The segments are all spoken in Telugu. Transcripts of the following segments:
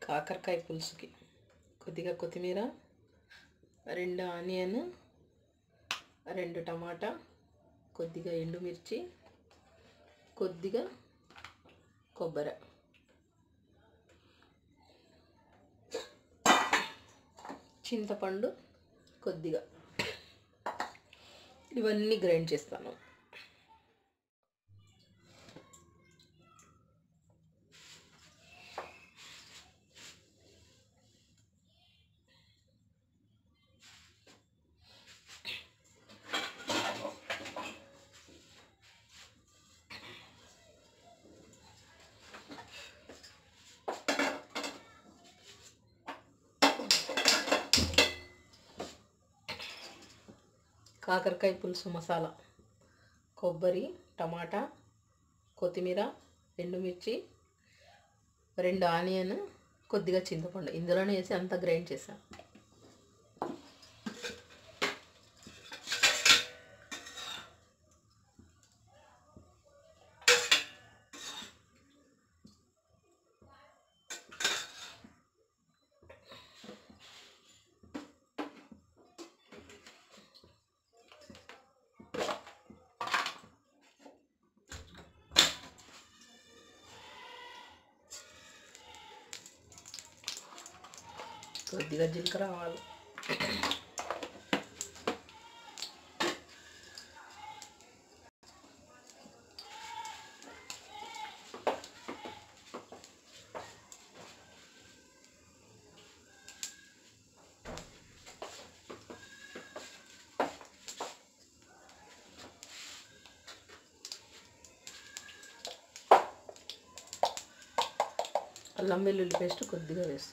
కాకరకాయ పులుసుకి కొద్దిగా కొత్తిమీర రెండు ఆనియన్ రెండు టమాటా కొద్దిగా ఎండుమిర్చి కొద్దిగా కొబ్బరి చింతపండు కొద్దిగా ఇవన్నీ గ్రైండ్ చేస్తాను కాకరకాయ పులుసు మసాలా కొబ్బరి టమాటా కొత్తిమీర ఎండుమిర్చి రెండు ఆనియన్ కొద్దిగా చింతపండు ఇందులోనే వేసి అంతా గ్రైండ్ చేశాను కొద్దిగా జీలకర్ర ఆవాలు అల్లం వెల్లుల్లి పేస్ట్ కొద్దిగా వేస్తాం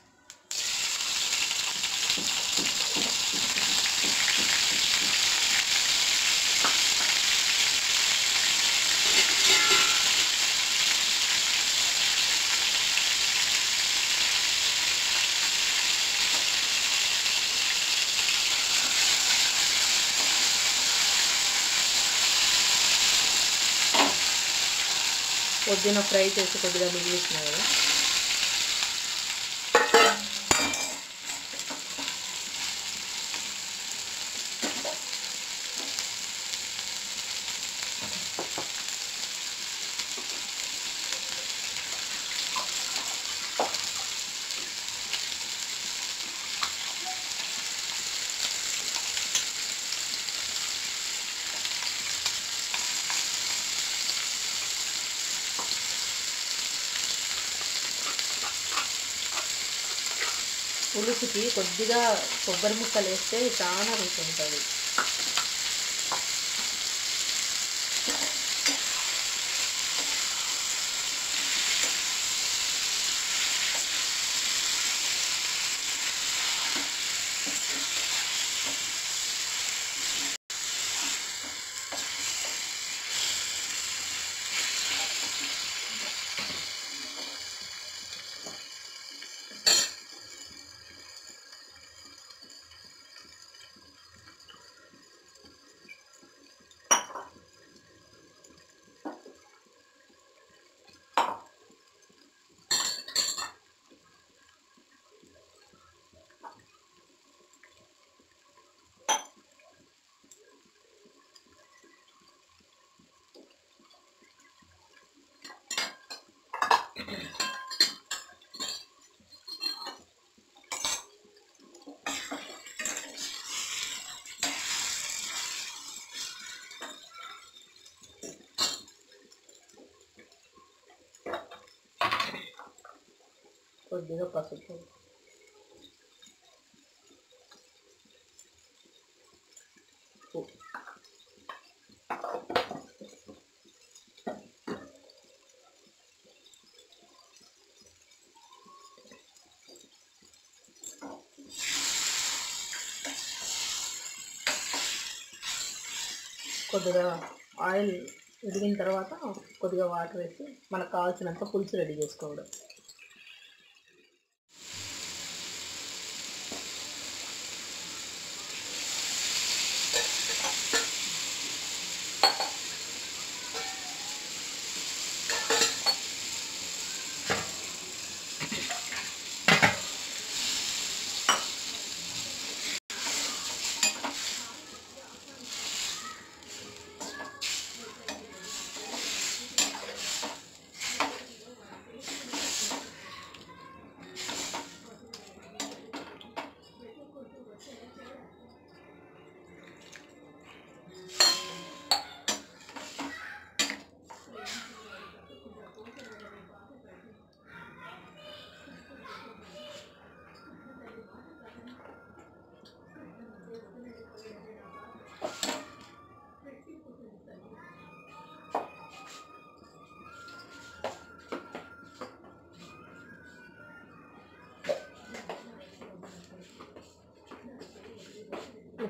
పొద్దున ఫ్రై చేసి కొద్దిగా మిగిలిచ్చిన కదా పులుసుకి కొద్దిగా కొబ్బరి ముక్కలు వేస్తే చాలా రుచి ఉంటుంది కొద్దిగా పసుపు ఉప్పు. కొద్దిగా ఆయిల్ ఉడికిన తర్వాత కొద్దిగా వాటర్ వేసి మనకు కావాల్సినంత పులుసు రెడీ చేసుకోవడం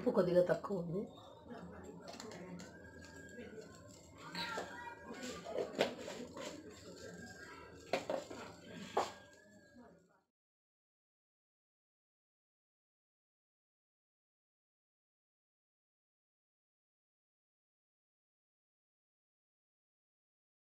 ఉప్పు కొద్దిగా తక్కువ ఉంది